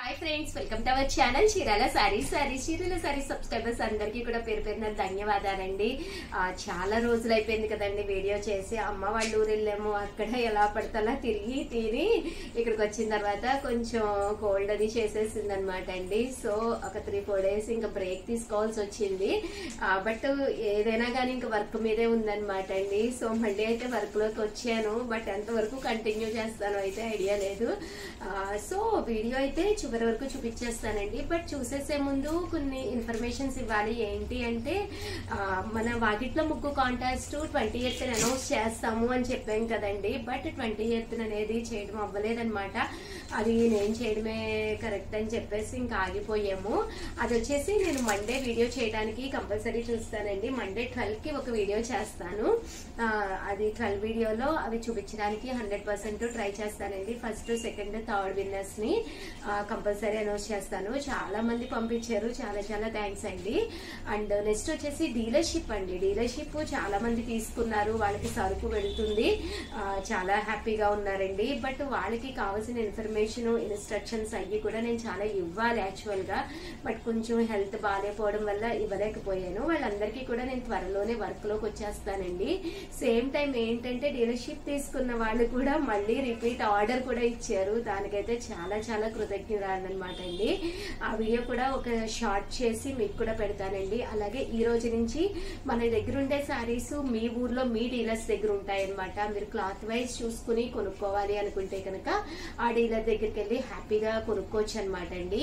hi friends welcome to our channel Chirala saris saris Chirala saris subscribers అందరికీ కూడా పేరు పేరున ధన్యవాదాలండి ఆ, చాలా రోజులు అయిపోయింది కదండి వీడియో చేసి అమ్మ వాళ్ళ ఊరు వెళ్ళాము అక్కడ ఎలా పడతలా తిరిగి తిని ఇక్కడికి వచ్చిన తర్వాత కొంచెం కోల్డ్ అది చేసేసింది అనమాట అండి సో ఒక త్రీ ఫోర్ డేస్ ఇంకా బ్రేక్ తీసుకోవాల్సి వచ్చింది బట్ ఏదైనా కానీ ఇంకా వర్క్ మీదే ఉందన్నమాట అండి సో మళ్ళీ అయితే వర్క్ లోకి వచ్చాను బట్ ఎంతవరకు కంటిన్యూ చేస్తానో అయితే ఐడియా లేదు ఆ, సో వీడియో అయితే చివరి వరకు చూపించేస్తానండి బట్ చూసేసే ముందు కొన్ని ఇన్ఫర్మేషన్స్ ఇవ్వాలి ఏంటి అంటే ఆ, మన వాకిట్లో ముగ్గు కాంటాస్ట్ ట్వంటీ ఎయిత్ అనౌన్స్ చేస్తాము అని చెప్పాం కదండి బట్ ట్వంటీ ఎయిత్ అనేది చేయడం అవ్వలేదన్నమాట అది నేను చేయడమే కరెక్ట్ అని చెప్పేసి ఇంకా ఆగిపోయాము అది వచ్చేసి నేను మండే వీడియో చేయడానికి కంపల్సరీ చూస్తానండి మండే ట్వెల్వ్ కి ఒక వీడియో చేస్తాను ఆ, అది ట్వెల్వ్ వీడియోలో అవి చూపించడానికి హండ్రెడ్ పర్సెంట్ ట్రై చేస్తానండి ఫస్ట్ సెకండ్ థర్డ్ విన్నర్స్ ని కంపల్సరీ అనౌన్స్ చేస్తాను చాలా మంది పంపించారు చాలా చాలా థ్యాంక్స్ అండి అండ్ నెక్స్ట్ వచ్చేసి డీలర్షిప్ అండి డీలర్షిప్ చాలా మంది తీసుకున్నారు వాళ్ళకి సరుకు వెళుతుంది ఆ, చాలా హ్యాపీగా ఉన్నారండి బట్ వాళ్ళకి కావాల్సిన ఇన్ఫర్మేషన్ ఇన్స్ట్రక్షన్స్ అయ్యి కూడా నేను చాలా ఇవ్వాలి యాక్చువల్ గా బట్ కొంచెం హెల్త్ బాగాలేకపోవడం వల్ల ఇవ్వలేకపోయాను వాళ్ళందరికీ కూడా నేను త్వరలోనే వర్క్ లోకి వచ్చేస్తానండి సేమ్ టైం ఏంటంటే డీలర్షిప్ తీసుకున్న వాళ్ళు కూడా మళ్ళీ రిపీట్ ఆర్డర్ కూడా ఇచ్చారు దానికైతే చాలా చాలా కృతజ్ఞతలు అనమాట అండి ఆ వీడియో కూడా ఒక షార్ట్ చేసి మీకు కూడా పెడతానండి అలాగే ఈ రోజు నుంచి మన దగ్గర ఉండే శారీస్ మీ ఊర్లో మీ డీలర్స్ దగ్గర ఉంటాయన్నమాట మీరు క్లాత్ వైజ్ చూసుకుని కొనుక్కోవాలి అనుకుంటే కనుక ఆ డీలర్ దగ్గరికి వెళ్ళి హ్యాపీగా కొనుక్కోవచ్చు అనమాట అండి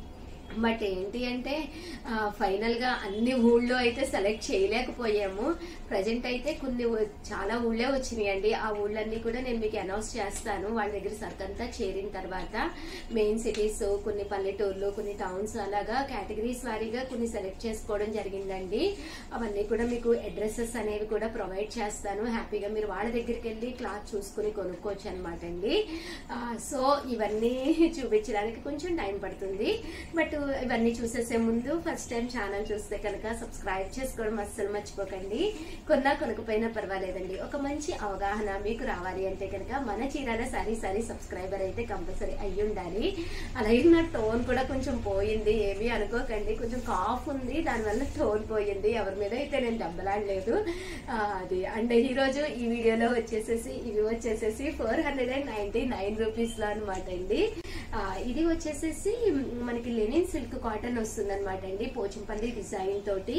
బట్ ఏంటి అంటే ఫైనల్ గా అన్ని ఊళ్ళో అయితే సెలెక్ట్ చేయలేకపోయాము ప్రజెంట్ అయితే కొన్ని ఊ- చాలా ఊళ్ళే వచ్చినాయండి ఆ ఊళ్ళన్నీ కూడా నేను మీకు అనౌన్స్ చేస్తాను వాళ్ళ దగ్గర సర్కంతా చేరిన తర్వాత మెయిన్ సిటీస్ కొన్ని పల్లెటూర్లు కొన్ని టౌన్స్ అలాగా కేటగిరీస్ వారీగా కొన్ని సెలెక్ట్ చేసుకోవడం జరిగిందండి అవన్నీ కూడా మీకు అడ్రసెస్ అనేవి కూడా ప్రొవైడ్ చేస్తాను హ్యాపీగా మీరు వాళ్ళ దగ్గరికి వెళ్ళి క్లాత్ చూసుకుని కొనుక్కోవచ్చు అనమాట అండి ఆ, సో ఇవన్నీ చూపించడానికి కొంచెం టైం పడుతుంది బట్ ఇవన్నీ చూసేసే ముందు ఫస్ట్ టైం ఛానల్ చూస్తే కనుక సబ్స్క్రైబ్ చేసుకోవడం అస్సలు మర్చిపోకండి కొన్నా కొనుక్కుపోయినా పర్వాలేదండి ఒక మంచి అవగాహన మీకు రావాలి అంటే కనుక మన చీరాల సారీ సారీ సబ్స్క్రైబర్ అయితే కంపల్సరీ అయ్యి ఉండాలి అలాగే నా టోన్ కూడా కొంచెం పోయింది ఏమీ అనుకోకండి కొంచెం కాఫ్ ఉంది దానివల్ల టోన్ పోయింది ఎవరి మీద అయితే నేను దెబ్బలాడలేదు ఆ, అది అండ్ ఈ రోజు ఈ వీడియోలో వచ్చేసేసి ఇవి వచ్చేసేసి four hundred and ninety nine rupees లో అనమాట అండి ఆ, ఇది వచ్చేసేసి మ్, మనకి లెనిన్ సిల్క్ కాటన్ వస్తుంది అనమాట అండి పోచంపల్లి డిజైన్ తోటి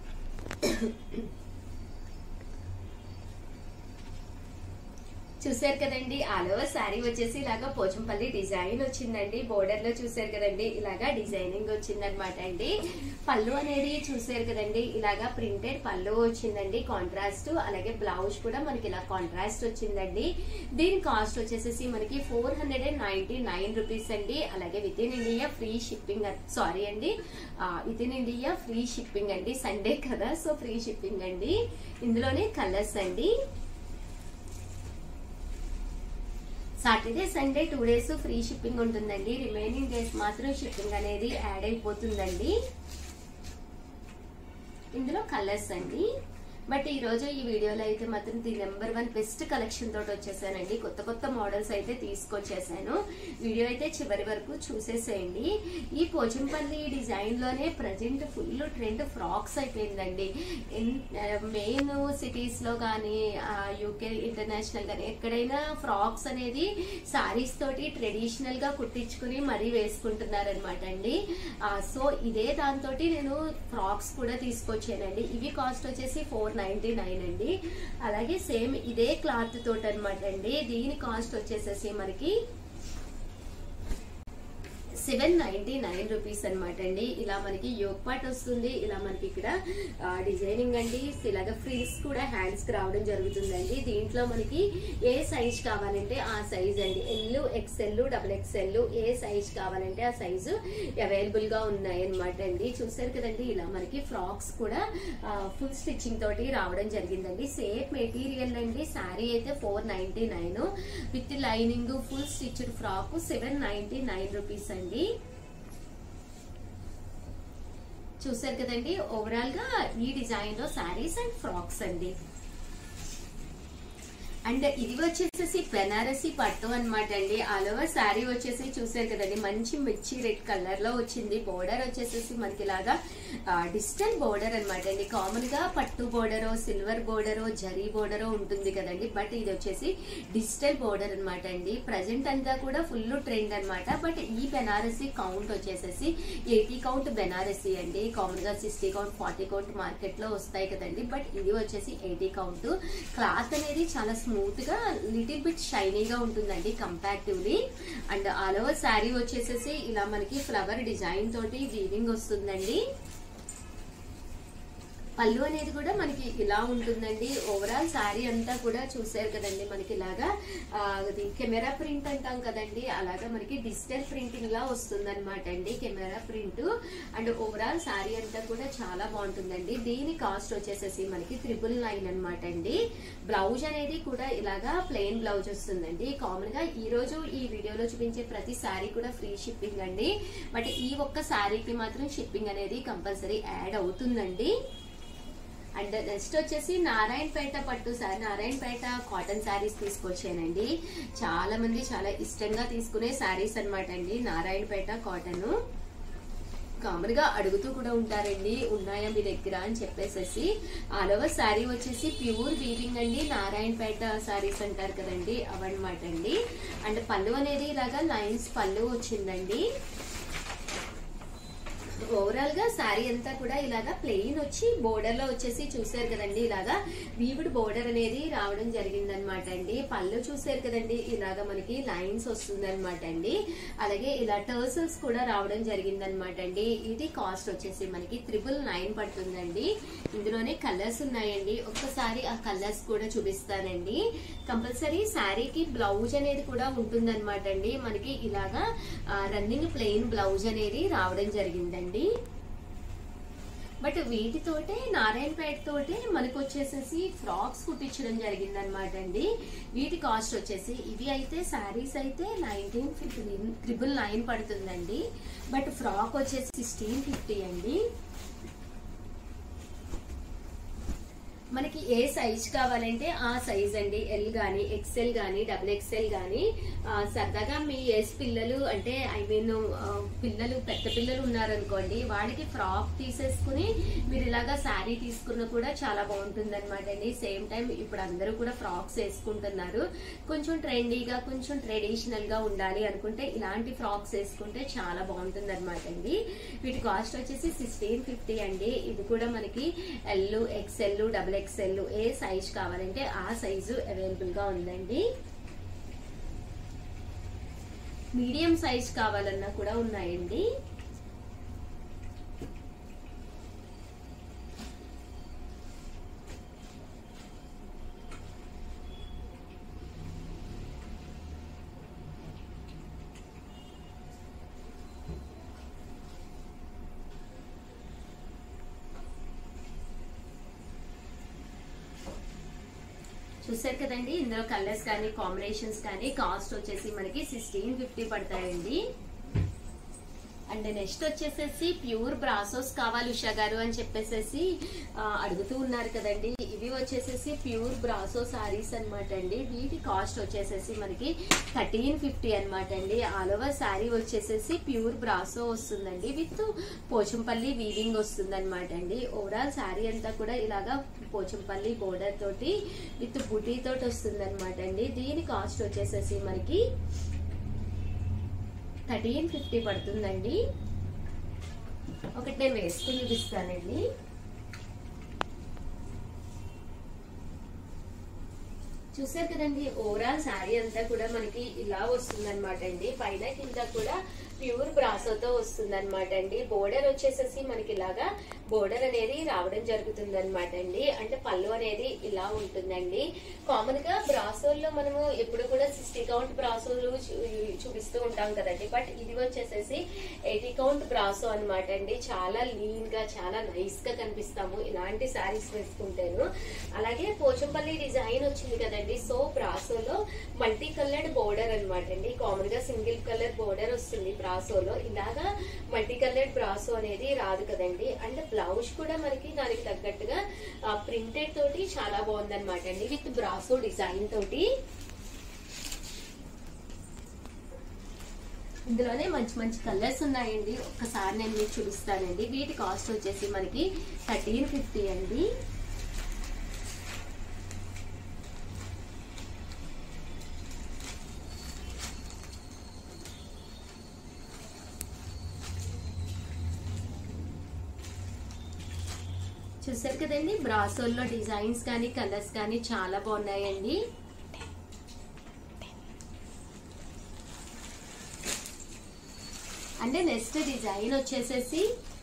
చూసారు కదండి ఆల్ ఓవర్ శారీ వచ్చేసి ఇలాగా పోచంపల్లి డిజైన్ వచ్చిందండి బోర్డర్ లో చూసారు కదండి ఇలాగా డిజైనింగ్ వచ్చిందనమాట అండి పళ్ళు అనేది చూసారు కదండి ఇలాగా ప్రింటెడ్ పళ్ళు వచ్చిందండి కాంట్రాస్ట్ అలాగే బ్లౌజ్ కూడా మనకి ఇలా కాంట్రాస్ట్ వచ్చిందండి దీని కాస్ట్ వచ్చేసేసి మనకి four hundred and ninety nine rupees అండి అలాగే within India free shipping sorry అండి within India free shipping అండి సండే కదా సో ఫ్రీ షిప్పింగ్ అండి ఇందులోనే కలర్స్ అండి Saturday Sunday two days free shipping ఉంటుందండి రిమైనింగ్ డేస్ మాత్రం షిప్పింగ్ అనేది యాడ్ అయిపోతుందండి ఇందులో కలర్స్ అండి బట్ ఈ రోజు ఈ వీడియోలో అయితే మాత్రం the number one best collection తోటి వచ్చేసానండి కొత్త కొత్త మోడల్స్ అయితే తీసుకొచ్చేసాను వీడియో అయితే చివరి వరకు చూసేసేయండి ఈ పోచంపల్లి డిజైన్ లోనే ప్రజెంట్ ఫుల్ ట్రెండ్ ఫ్రాక్స్ అయిపోయిందండి మెయిన్ సిటీస్ లో కానీ యూకే ఇంటర్నేషనల్ కానీ ఎక్కడైనా ఫ్రాక్స్ అనేది సారీస్ తోటి ట్రెడిషనల్ గా కుట్టించుకుని మరీ వేసుకుంటున్నారనమాట అండి సో ఇదే దాంతో నేను ఫ్రాక్స్ కూడా తీసుకొచ్చానండి ఇవి కాస్ట్ వచ్చేసి ఫోర్ నైన్టీ నైన్ అండి అలాగే సేమ్ ఇదే క్లాత్ తోటి అనమాట అండి దీని కాస్ట్ వచ్చేసేసి మనకి సెవెన్ నైన్టీ నైన్ రూపీస్ అనమాట అండి ఇలా మనకి యోగ్ పార్ట్ వస్తుంది ఇలా మనకి ఇక్కడ ఆ, డిజైనింగ్ అండి ఇలాగ ఫ్రీస్ కూడా హ్యాండ్స్ కి రావడం జరుగుతుందండి దీంట్లో మనకి ఏ సైజ్ కావాలంటే ఆ సైజ్ అండి ఎల్ ఎక్స్ఎల్ డబుల్ ఎక్స్ఎల్ ఏ సైజ్ కావాలంటే ఆ సైజు అవైలబుల్ గా ఉన్నాయి అనమాట అండి చూసారు కదండి ఇలా మనకి ఫ్రాక్స్ కూడా ఫుల్ స్టిచ్చింగ్ తోటి రావడం జరిగిందండి సేమ్ మెటీరియల్ అండి శారీ అయితే four ninety nine with lining full stitched frock seven ninety nine rupees అండి చూసారు కదండి ఓవరాల్ గా ఈ డిజైన్ లో శారీస్ అండ్ ఫ్రాక్స్ అండి అండ్ ఇది వచ్చేసేసి బెనారసి పట్టు అన్నమాట అండి ఆల్ ఓవర్ శారీ వచ్చేసి చూసారు కదండి మంచి మిర్చి రెడ్ కలర్ లో వచ్చింది బోర్డర్ వచ్చేసేసి మనకి ఇలాగా డిజిటల్ బోర్డర్ అన్నమాట అండి కామన్ గా పట్టు border silver border zari border ఉంటుంది కదండి బట్ ఇది వచ్చేసి డిజిటల్ బోర్డర్ అన్నమాట అండి ప్రజెంట్ అంతా కూడా ఫుల్ ట్రెండ్ అన్నమాట బట్ ఈ బెనారసి కౌంట్ వచ్చేసేసి ఎయిటీ కౌంట్ బెనారసి అండి కామన్ గా sixty count forty count market లో వస్తాయి కదండి బట్ ఇది వచ్చేసి ఎయిటీ కౌంట్ క్లాత్ అనేది చాలా స్మూత్ గా లిటిల్ బిట్ షైనీగా ఉంటుందండి comparatively and all over sari వచ్చేసేసి ఇలా మనకి ఫ్లవర్ డిజైన్ తోటి వీవింగ్ వస్తుందండి పళ్ళు అనేది కూడా మనకి ఇలా ఉంటుందండి ఓవరాల్ శారీ అంతా కూడా చూసారు కదండి మనకి ఇలాగా ఆ, అది కెమెరా ప్రింట్ అంటాం కదండి అలాగా మనకి డిజిటల్ ప్రింటింగ్ లా వస్తుంది అనమాట అండి camera print and overall sari అంతా కూడా చాలా బాగుంటుందండి దీని కాస్ట్ వచ్చేసేసి మనకి త్రిపుల్ నైన్ అనమాట అండి బ్లౌజ్ అనేది కూడా ఇలాగా ప్లెయిన్ బ్లౌజ్ వస్తుందండి కామన్ గా ఈ రోజు ఈ వీడియోలో చూపించే ప్రతి శారీ కూడా ఫ్రీ షిప్పింగ్ అండి బట్ ఈ ఒక్క శారీకి మాత్రం షిప్పింగ్ అనేది కంపల్సరీ యాడ్ అవుతుందండి అండ్ నెక్స్ట్ వచ్చేసి నారాయణపేట పట్టు సారీ నారాయణపేట కాటన్ శారీస్ తీసుకొచ్చానండి చాలా మంది చాలా ఇష్టంగా తీసుకునే శారీస్ అన్నమాట అండి నారాయణపేట కాటన్ కామన్ గా అడుగుతూ కూడా ఉంటారండి ఉన్నాయా మీ దగ్గర అని చెప్పేసేసి ఆల్ ఓవర్ శారీ వచ్చేసి ప్యూర్ వీవింగ్ అండి నారాయణపేట శారీస్ అంటారు కదండి అవన్నమాట అండి అండ్ పళ్ళు అనేది ఇలాగా లైన్స్ పళ్ళు వచ్చిందండి ఓవరాల్ గా శారీ అంతా కూడా ఇలాగా ప్లెయిన్ వచ్చి బోర్డర్ లో వచ్చేసి చూసారు కదండి ఇలాగా వీవుడ్ బోర్డర్ అనేది రావడం జరిగింది అనమాట అండి పళ్ళు చూసారు కదండి ఇలాగా మనకి లైన్స్ వస్తుంది అనమాట అండి అలాగే ఇలా టర్సల్స్ కూడా రావడం జరిగింది అనమాట అండి ఇది కాస్ట్ వచ్చేసి మనకి త్రిబుల్ నైన్ పడుతుందండి ఇందులోనే కలర్స్ ఉన్నాయండి ఒక్కసారి ఆ కలర్స్ కూడా చూపిస్తానండి కంపల్సరీ శారీకి బ్లౌజ్ అనేది కూడా ఉంటుందన్నమాట అండి మనకి ఇలాగా రన్నింగ్ ప్లెయిన్ బ్లౌజ్ అనేది రావడం జరిగిందండి బట్ వీటితోటే నారాయణపేట తోటే మనకు వచ్చేసేసి ఫ్రాక్స్ కుట్టించడం జరిగింది అనమాట అండి వీటి కాస్ట్ వచ్చేసి ఇవి అయితే శారీస్ అయితే నైన్టీన్ ఫిఫ్టీన్ ట్రిపుల్ నైన్ పడుతుందండి బట్ ఫ్రాక్ వచ్చేసి సిక్స్టీన్ ఫిఫ్టీ అండి మనకి ఏ సైజ్ కావాలంటే ఆ సైజ్ అండి ఎల్ గాని ఎక్సెల్ గాని డబుల్ ఎక్సెల్ గాని ఆ, సరదాగా మీ ఏజ్ పిల్లలు అంటే ఐ మీన్ పిల్లలు పెద్ద పిల్లలు ఉన్నారనుకోండి వాళ్ళకి ఫ్రాక్ తీసేసుకుని మీరు ఇలాగా శారీ తీసుకున్న కూడా చాలా బాగుంటుంది అనమాట అండి సేమ్ టైం ఇప్పుడు అందరూ కూడా ఫ్రాక్స్ వేసుకుంటున్నారు కొంచెం ట్రెండీగా కొంచెం ట్రెడిషనల్ గా ఉండాలి అనుకుంటే ఇలాంటి ఫ్రాక్స్ వేసుకుంటే చాలా బాగుంటుంది అనమాట అండి వీటి కాస్ట్ వచ్చేసి సిక్స్టీన్ ఫిఫ్టీ అండి ఇది కూడా మనకి ఎల్ ఎక్స్ఎల్ డబుల్ ఎక్స్ఎల్ ఏ సైజ్ కావాలంటే ఆ సైజు అవైలబుల్ గా ఉందండి మీడియం సైజ్ కావాలన్నా కూడా ఉన్నాయండి చూసారు కదండి ఇందులో కలర్స్ కానీ కాంబినేషన్స్ కానీ కాస్ట్ వచ్చేసి మనకి సిక్స్టీన్ ఫిఫ్టీ పడతాయండి అండ్ నెక్స్ట్ వచ్చేసేసి ప్యూర్ బ్రాసోస్ కావాలి ఉషా గారు అని చెప్పేసేసి ఆ, అడుగుతూ ఉన్నారు కదండి ఇవి వచ్చేసేసి ప్యూర్ బ్రాసో సారీస్ అన్నమాట అండి వీటి కాస్ట్ వచ్చేసేసి మనకి థర్టీన్ ఫిఫ్టీ అనమాట అండి ఆల్ ఓవర్ శారీ వచ్చేసేసి ప్యూర్ బ్రాసో వస్తుందండి విత్ పోచంపల్లి వీవింగ్ వస్తుంది అనమాట అండి ఓవరాల్ శారీ అంతా కూడా ఇలాగా పోచంపల్లి బోర్డర్ తోటి విత్ బుటీ తోటి వస్తుంది అనమాట అండి దీని కాస్ట్ వచ్చేసేసి మనకి థర్టీన్ ఫిఫ్టీ పడుతుందండి ఒకటి నేను వేసుకుని చూపిస్తానండి చూసారు కదండి ఓవరాల్ శారీ అంతా కూడా మనకి ఇలా వస్తుంది అనమాట అండి పైన కింద కూడా ప్యూర్ బ్రాసోతో వస్తుంది అనమాట అండి బోర్డర్ వచ్చేసేసి మనకి ఇలాగా బోర్డర్ అనేది రావడం జరుగుతుంది అనమాట అండి అంటే పళ్ళు అనేది ఇలా ఉంటుందండి కామన్ గా బ్రాసోల్లో మనము ఎప్పుడు కూడా సిక్స్టీ కౌంట్ బ్రాసోలు చూ- చూపిస్తూ ఉంటాం కదండి బట్ ఇది వచ్చేసేసి ఎయిటీ కౌంట్ బ్రాసో అనమాట అండి చాలా లీన్ గా చాలా నైస్ గా కనిపిస్తాము ఇలాంటి శారీస్ వేసుకుంటేను అలాగే పోచంపల్లి డిజైన్ వచ్చింది కదండి సో బ్రాసోలో మల్టీ కలర్డ్ బోర్డర్ అనమాట అండి కామన్ గా సింగిల్ కలర్ బోర్డర్ వస్తుంది బ్రాసోలో ఇలాగా మల్టీ కలర్డ్ బ్రాసో అనేది రాదు కదండి అండ్ బ్లౌజ్ కూడా మనకి దానికి తగ్గట్టుగా ప్రింటెడ్ తోటి చాలా బాగుందన్నమాట అండి విత్ బ్రాసో డిజైన్ తోటి ఇందులోనే మంచి మంచి కలర్స్ ఉన్నాయండి ఒక్కసారి నేను మీకు చూపిస్తానండి వీటి కాస్ట్ వచ్చేసి మనకి థర్టీన్ ఫిఫ్టీ అండి చూసారు కదండి బ్రాసోల్లో డిజైన్స్ కానీ కలర్స్ కానీ చాలా బాగున్నాయండి అంటే నెక్స్ట్ డిజైన్ వచ్చేసేసి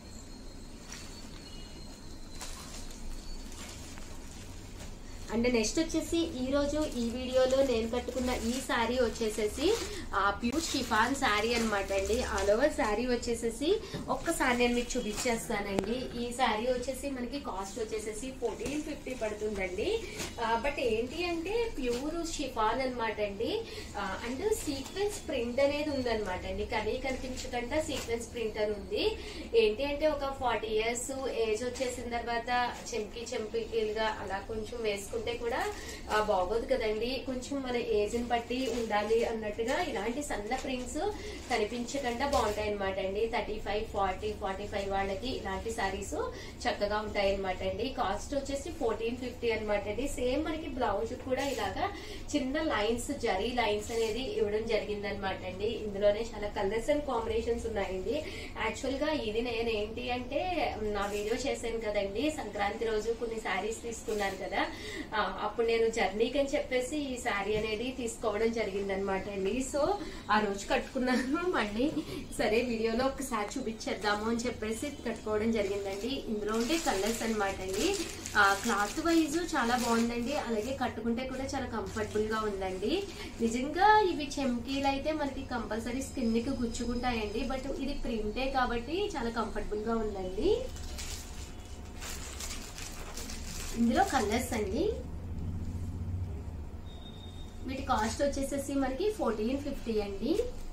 అండ్ నెక్స్ట్ వచ్చేసి ఈ రోజు ఈ వీడియోలో నేను కట్టుకున్న ఈ శారీ వచ్చేసేసి ప్యూర్ షిఫాన్ శారీ అనమాట అండి ఆల్ ఓవర్ శారీ వచ్చేసేసి ఒక్కసారి నేను మీకు చూపించేస్తానండి ఈ శారీ వచ్చేసి మనకి కాస్ట్ వచ్చేసేసి ఫోర్టీన్ ఫిఫ్టీ పడుతుందండి బట్ ఏంటి అంటే ప్యూర్ షిఫాన్ అనమాట అండి అండ్ సీక్వెన్స్ ప్రింట్ అనేది ఉందన్నమాట అండి కనీ కనిపించకుండా సీక్వెన్స్ ప్రింట్ అని ఉంది ఏంటి అంటే ఒక ఫార్టీ ఇయర్స్ ఏజ్ వచ్చేసిన తర్వాత చెంకి చెంపికీలుగా అలా కొంచెం వేసుకుంటే కూడా ఆ, బాగోదు కదండి కొంచెం మన ఏజ్ ని బట్టి ఉండాలి అన్నట్టుగా ఇలాంటి సన్న ప్రింట్స్ కనిపించకుండా బాగుంటాయి అనమాట అండి thirty five forty forty five వాళ్ళకి ఇలాంటి సారీస్ చక్కగా ఉంటాయి అనమాట అండి కాస్ట్ వచ్చేసి ఫోర్టీన్ ఫిఫ్టీ అనమాట అండి సేమ్ మనకి బ్లౌజ్ కూడా ఇలాగా చిన్న లైన్స్ జరీ లైన్స్ అనేది ఇవ్వడం జరిగింది అనమాట అండి ఇందులోనే చాలా కలర్స్ అండ్ కాంబినేషన్స్ ఉన్నాయండి యాక్చువల్ గా ఇది నేను ఏంటి అంటే నా వీడియో చేశాను కదండి సంక్రాంతి రోజు కొన్ని శారీస్ తీసుకున్నాను కదా ఆ, అప్పుడు నేను జర్నీకి అని చెప్పేసి ఈ శారీ అనేది తీసుకోవడం జరిగింది అనమాట అండి సో ఆ రోజు కట్టుకున్నాను మళ్ళీ సరే వీడియోలో ఒకసారి చూపించేద్దాము అని చెప్పేసి కట్టుకోవడం జరిగిందండి ఇందులో ఉండే కలర్స్ అనమాట అండి క్లాత్ వైజ్ చాలా బాగుందండి అలాగే కట్టుకుంటే కూడా చాలా కంఫర్టబుల్ గా ఉందండి నిజంగా ఇవి చెమ్కీలు అయితే మనకి కంపల్సరీ స్కిన్ కి గుచ్చుకుంటాయండి బట్ ఇది ప్రింటే కాబట్టి చాలా కంఫర్టబుల్ గా ఉందండి ఇందులో కలర్స్ అండి వీటి కాస్ట్ వచ్చేసేసి మనకి ఫోర్టీన్ ఫిఫ్టీ అండి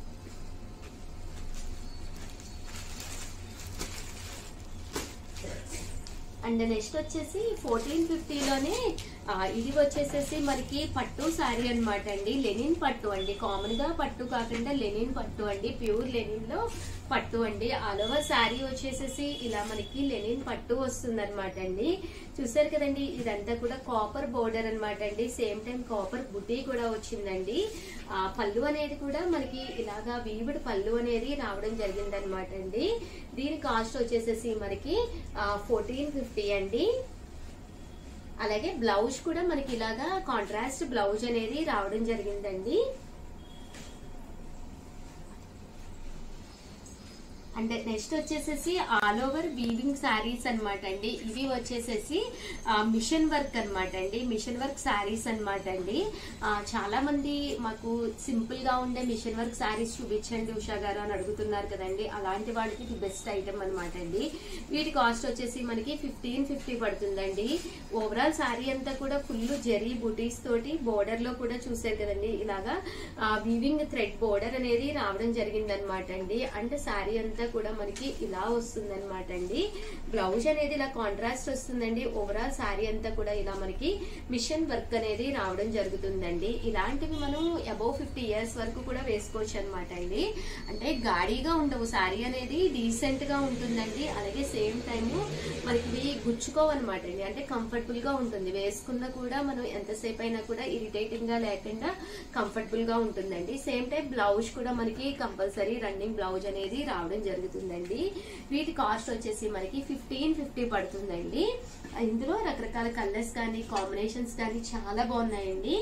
అండ్ నెక్స్ట్ వచ్చేసి ఫోర్టీన్ ఫిఫ్టీలోనే ఇది వచ్చేసేసి మనకి పట్టు శారీ అన్నమాట అండి లెనిన్ పట్టు అండి కామన్ గా పట్టు కాకుండా లెనిన్ పట్టు అండి ప్యూర్ లెనిన్ లో పట్టు అండి ఆల్ ఓవర్ శారీ వచ్చేసేసి ఇలా మనకి లెనిన్ పట్టు వస్తుంది అనమాట అండి చూసారు కదండి ఇదంతా కూడా కాపర్ బోర్డర్ అన్నమాట అండి సేమ్ టైం కాపర్ బుట్టి కూడా వచ్చిందండి ఆ పళ్ళు అనేది కూడా మనకి ఇలాగా వీవుడు పళ్ళు అనేది రావడం జరిగింది అనమాట అండి దీని కాస్ట్ వచ్చేసేసి మనకి ఫోర్టీన్ ఫిఫ్టీ అండి అలాగే బ్లౌజ్ కూడా మనకి ఇలాగా కాంట్రాస్ట్ బ్లౌజ్ అనేది రావడం జరిగిందండి అండ్ నెక్స్ట్ వచ్చేసేసి ఆల్ ఓవర్ వీవింగ్ శారీస్ అన్నమాట అండి ఇవి వచ్చేసేసి ఆ, మిషన్ వర్క్ అన్నమాట అండి మిషన్ వర్క్ శారీస్ అన్నమాట అండి ఆ, చాలా మంది మాకు సింపుల్ గా ఉండే మిషన్ వర్క్ శారీస్ చూపించండి ఉషా గారు అని అడుగుతున్నారు కదండి అలాంటి వాళ్ళకి ఇది బెస్ట్ ఐటమ్ అన్నమాట అండి వీటి కాస్ట్ వచ్చేసి మనకి ఫిఫ్టీన్ ఫిఫ్టీ పడుతుందండి ఓవరాల్ శారీ అంతా కూడా ఫుల్ జెరీ బుటీస్ తోటి బోర్డర్ లో కూడా చూసారు కదండి ఇలాగా వీవింగ్ థ్రెడ్ బోర్డర్ అనేది రావడం జరిగింది అనమాట అండి అంటే శారీ అంతా కూడా మనకి ఇలా వస్తుంది అనమాట అండి బ్లౌజ్ అనేది ఇలా కాంట్రాస్ట్ వస్తుందండి ఓవరాల్ శారీ అంతా కూడా ఇలా మనకి మిషన్ వర్క్ అనేది రావడం జరుగుతుందండి ఇలాంటివి మనం అబౌవ్ ఫిఫ్టీ ఇయర్స్ వరకు కూడా వేసుకోవచ్చు అనమాట అండి అంటే గాడిగా ఉండవు శారీ అనేది డీసెంట్ గా ఉంటుందండి అలాగే సేమ్ టైము మనకి ఇవి గుచ్చుకోవన్నమాట అండి అంటే కంఫర్టబుల్ గా ఉంటుంది వేసుకున్నా కూడా మనం ఎంతసేపు అయినా కూడా ఇరిటేటింగ్ గా లేకుండా కంఫర్టబుల్ గా ఉంటుందండి సేమ్ టైం బ్లౌజ్ కూడా మనకి కంపల్సరీ రన్నింగ్ బ్లౌజ్ అనేది రావడం జరుగుతుందండి వీటి కాస్ట్ వచ్చేసి మనకి ఫిఫ్టీన్ ఫిఫ్టీ పడుతుందండి ఇందులో రకరకాల కలర్స్ కానీ కాంబినేషన్స్ కానీ చాలా బాగున్నాయండి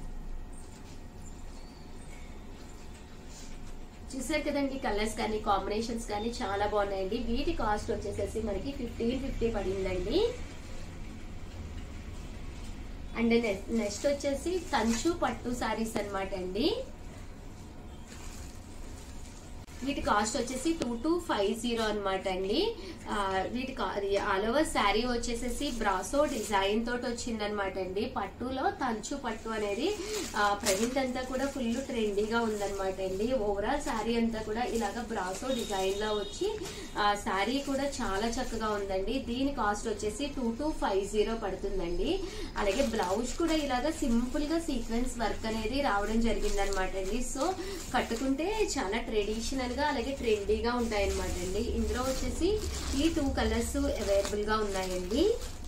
చూసారు కదండి కలర్స్ కానీ కాంబినేషన్స్ కానీ చాలా బాగున్నాయండి వీటి కాస్ట్ వచ్చేసేసి మనకి ఫిఫ్టీన్ ఫిఫ్టీ పడిందండి అండ్ నెక్స్ట్ వచ్చేసి కంచు పట్టు సారీస్ అన్నమాట అండి వీటి కాస్ట్ వచ్చేసి టూ టూ ఫైవ్ జీరో అనమాట అండి ఆ, వీటి కా- అది ఆల్ ఓవర్ శారీ వచ్చేసేసి బ్రాసో డిజైన్ తోటి వచ్చిందనమాట అండి పట్టులో తంచు పట్టు అనేది ప్రజెంట్ అంతా కూడా ఫుల్ ట్రెండీగా ఉందన్నమాట అండి ఓవరాల్ శారీ అంతా కూడా ఇలాగ బ్రాసో డిజైన్ లో వచ్చి ఆ శారీ కూడా చాలా చక్కగా ఉందండి దీని కాస్ట్ వచ్చేసి టూ టూ ఫైవ్ జీరో పడుతుందండి అలాగే బ్లౌజ్ కూడా ఇలాగ సింపుల్ గా సీక్వెన్స్ వర్క్ అనేది రావడం జరిగిందనమాట అండి సో కట్టుకుంటే చాలా ట్రెడిషనల్ గా అలాగే ట్రెండీగా ఉంటాయన్నమాట అండి ఇందులో వచ్చేసి ఈ టూ కలర్స్ అవైలబుల్ గా ఉన్నాయండి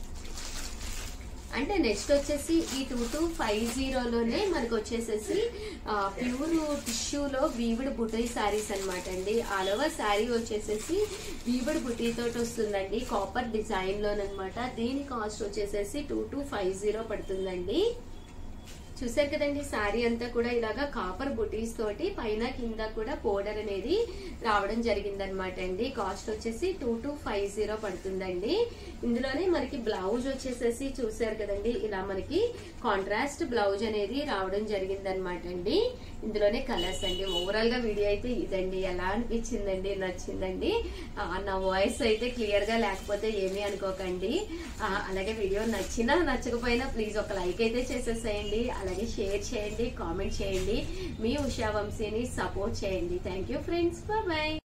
అంటే నెక్స్ట్ వచ్చేసి ఈ టూ టూ ఫైవ్ జీరోలోనే మనకు వచ్చేసేసి ప్యూర్ టిష్యూలో వీవుడ్ బుటీ శారీస్ అనమాట అండి ఆల్ ఓవర్ శారీ వచ్చేసేసి వీవుడ్ బుటీ తోటి వస్తుందండి కాపర్ డిజైన్ లోనమాట దీని కాస్ట్ వచ్చేసేసి టూ టూ ఫైవ్ జీరో పడుతుందండి చూసారు కదండి శారీ అంతా కూడా ఇలాగా కాపర్ బుటీస్ తోటి పైన కింద కూడా పౌడర్ అనేది రావడం జరిగిందనమాట అండి కాస్ట్ వచ్చేసి టూ టూ ఫైవ్ జీరో పడుతుందండి ఇందులోనే మనకి బ్లౌజ్ వచ్చేసేసి చూసారు కదండి ఇలా మనకి కాంట్రాస్ట్ బ్లౌజ్ అనేది రావడం జరిగిందనమాట అండి ఇందులోనే కలర్స్ అండి ఓవరాల్ గా వీడియో అయితే ఇదండి ఎలా అనిపించిందండి నచ్చిందండి ఆ, నా వాయిస్ అయితే క్లియర్ గా లేకపోతే ఏమీ అనుకోకండి ఆ, అలాగే వీడియో నచ్చినా నచ్చకపోయినా ప్లీజ్ ఒక లైక్ అయితే చేసేసేయండి అలాగే షేర్ చేయండి కామెంట్ చేయండి మీ ఉషా వంశీని సపోర్ట్ చేయండి థ్యాంక్ యూ ఫ్రెండ్స్ బాయ్